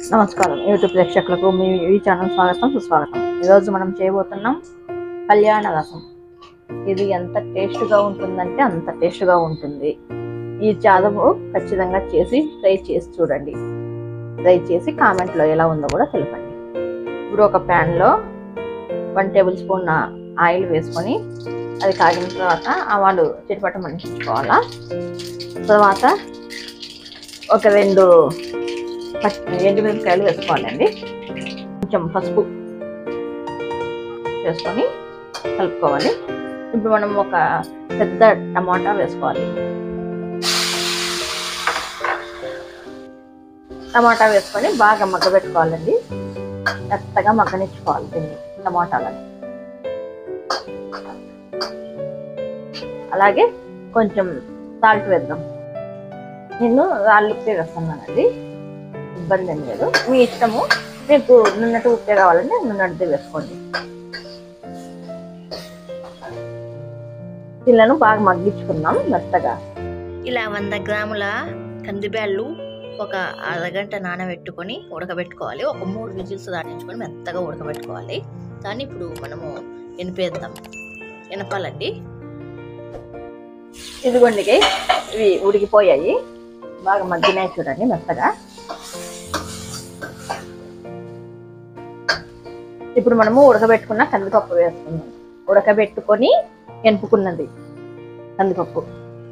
నమస్కారం యూట్యూబ్ ప్రేక్షకులకు మీ ఈ ఛానల్ స్వాగతం సుస్వాగతం ఈరోజు మనం చేయబోతున్నాం కళ్యాణ రసం ఇది ఎంత టేస్ట్గా ఉంటుందంటే అంత టేస్ట్గా ఉంటుంది ఈ చాదము ఖచ్చితంగా చేసి ట్రై చేసి చూడండి ట్రై చేసి కామెంట్లో ఎలా ఉందో కూడా తెలపండి ఇప్పుడు ఒక ప్యాన్లో వన్ టేబుల్ స్పూన్ ఆయిల్ వేసుకొని అది కాగిన తర్వాత ఆవాలు చిటిపట మనిషించుకోవాలా తర్వాత ఒక రెండు పచ్చి ఎండుమిరపకాయలు వేసుకోవాలండి కొంచెం పసుపు వేసుకొని కలుపుకోవాలి ఇప్పుడు మనం ఒక పెద్ద టమాటా వేసుకోవాలి టమాటా వేసుకొని బాగా మగ్గబెట్టుకోవాలండి మెత్తగా మగ్గనిచ్చుకోవాలి దీన్ని టమాటాలని అలాగే కొంచెం సాల్ట్ వేద్దాం నేను రాళ్ళు ఉప్పే వేస్తున్నానండి ఇబ్బంది ఏం లేదు మీ ఇష్టము మీకు నున్నటి ఉప్పే కావాలంటే నున్నటిది వేసుకోండి పిల్లను బాగా మగ్గించుకుందాం మెత్తగా ఇలా వంద గ్రాముల కందిబ్యాళ్ళు ఒక అరగంట నానబెట్టుకొని ఉడకబెట్టుకోవాలి ఒక మూడు విజిల్స్ దాటించుకొని మెత్తగా ఉడకబెట్టుకోవాలి దాన్ని ఇప్పుడు మనము ఎనిపేద్దాం ఎనపాలండి ఇదిగోండి guys, ఇవి ఉడికిపోయాయి బాగా మగ్గినాయి చూడండి మెత్తగా ఇప్పుడు మనము ఉడకబెట్టుకున్న కందిపప్పు వేసుకుందాం ఉడకబెట్టుకొని ఎనుపుకున్నది కందిపప్పు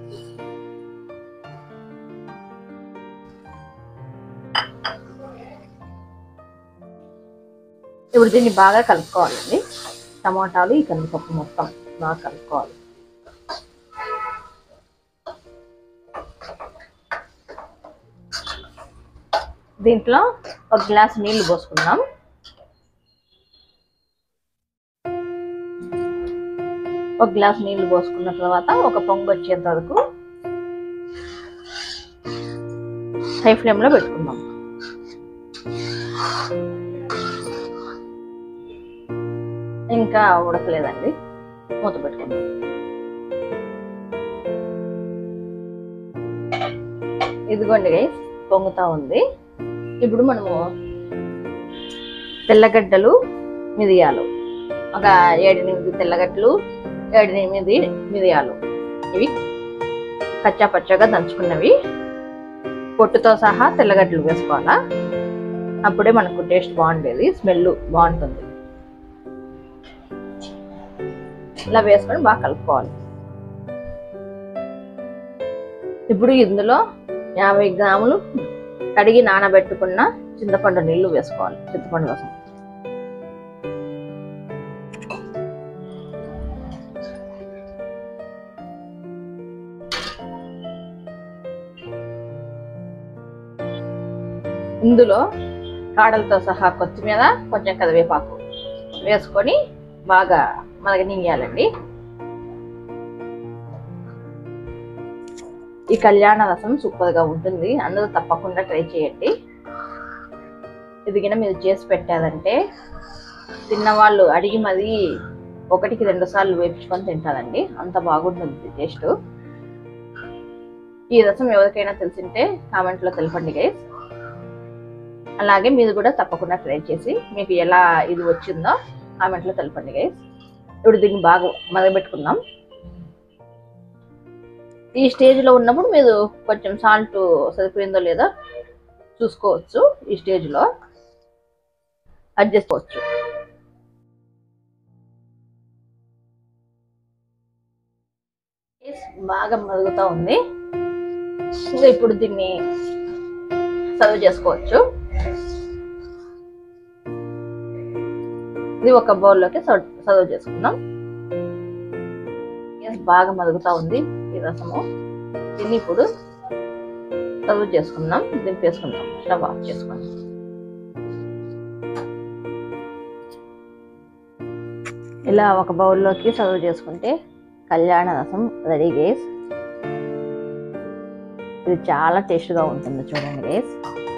ఇప్పుడు దీన్ని బాగా కలుపుకోవాలండి టమాటాలు ఈ కందిపప్పు మొత్తం బాగా కలుపుకోవాలి దీంట్లో ఒక గ్లాస్ నీళ్లు పోసుకుందాం ఒక గ్లాస్ నీళ్లు పోసుకున్న తర్వాత ఒక పొంగు వచ్చేంత వరకు హై ఫ్లేమ్ లో పెట్టుకుందాం ఇంకా ఉడకలేదండి మూత పెట్టుకుందాం ఇదిగోండి గైస్ పొంగుతా ఉంది ఇప్పుడు మనము తెల్లగడ్డలు మిరియాలు ఒక ఏడెనిమిది తెల్లగడ్డలు ఏడెనిమిది మిరియాలు ఇవి కచ్చా పచ్చగా దంచుకున్నవి పొట్టుతో సహా తెల్లగడ్డలు వేసుకోవాలా అప్పుడే మనకు టేస్ట్ బాగుండేది స్మెల్ బాగుంటుంది ఇలా వేసుకొని బాగా కలుపుకోవాలి ఇప్పుడు ఇందులో యాభై గ్రాములు కడిగి నానబెట్టుకున్న చింతపండు నీళ్లు వేసుకోవాలి చింతపండు రసం ఇందులో కాడలతో సహా కొత్తిమీర కొంచెం కరివేపాకు వేసుకొని బాగా మరగనియాలండి ఈ కళ్యాణ రసం సూపర్ గా ఉంటుంది అందరూ తప్పకుండా ట్రై చేయండి ఇది గిన మీరు చేసి పెట్టారంటే తిన్నవాళ్ళు అడిగి మరీ ఒకటికి రెండు సార్లు వేపించుకొని తింటారండి అంత బాగుంటుంది టేస్ట్ ఈ రసం ఎవరికైనా తెలిసింటే కామెంట్ లో తెలపండి గైస్ అలాగే మీరు కూడా తప్పకుండా ట్రై చేసి మీకు ఎలా ఇది వచ్చిందో కామెంట్ లో తెలపండి గైస్ ఇప్పుడు దీన్ని బాగా మరగబెట్టుకుందాం ఈ స్టేజ్ లో ఉన్నప్పుడు మీరు కొంచెం సాల్ట్ సరిపోయిందో లేదో చూసుకోవచ్చు ఈ స్టేజ్ లో అడ్జస్ట్ చేసుకోవచ్చు బాగా మరుగుతూ ఉంది ఇంకా ఇప్పుడు దీన్ని సర్వ్ చేసుకోవచ్చు ఇది ఒక బౌల్లోకి సర్వ్ సర్వ్ చేసుకుందాం గ్యాస్ బాగా మరుగుతూ ఉంది ఈ రసము దీన్ని ఇప్పుడు సర్వ్ చేసుకుందాం దింపేసుకుందాం స్టవ్ ఆఫ్ చేసుకుందాం ఇలా ఒక బౌల్లోకి సర్వ్ చేసుకుంటే కళ్యాణ రసం రెడీ గేస్ ఇది చాలా టేస్ట్గా ఉంటుంది చూడండి గేస్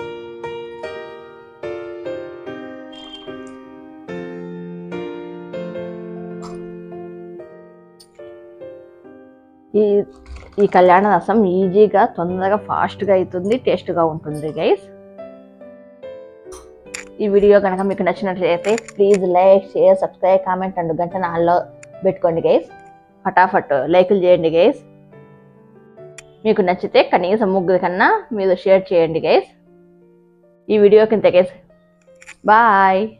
ఈ ఈ కళ్యాణ రసం ఈజీగా తొందరగా ఫాస్ట్గా అవుతుంది టేస్ట్గా ఉంటుంది గైస్ ఈ వీడియో కనుక మీకు నచ్చినట్లయితే please like share subscribe comment and గంట నాల్లో పెట్టుకోండి గైస్ ఫటాఫట్ లైకులు చేయండి గైస్ మీకు నచ్చితే కనీసం ముగ్గురు కన్నా మీరు షేర్ చేయండి గైస్ ఈ వీడియో కింద గైస్ బాయ్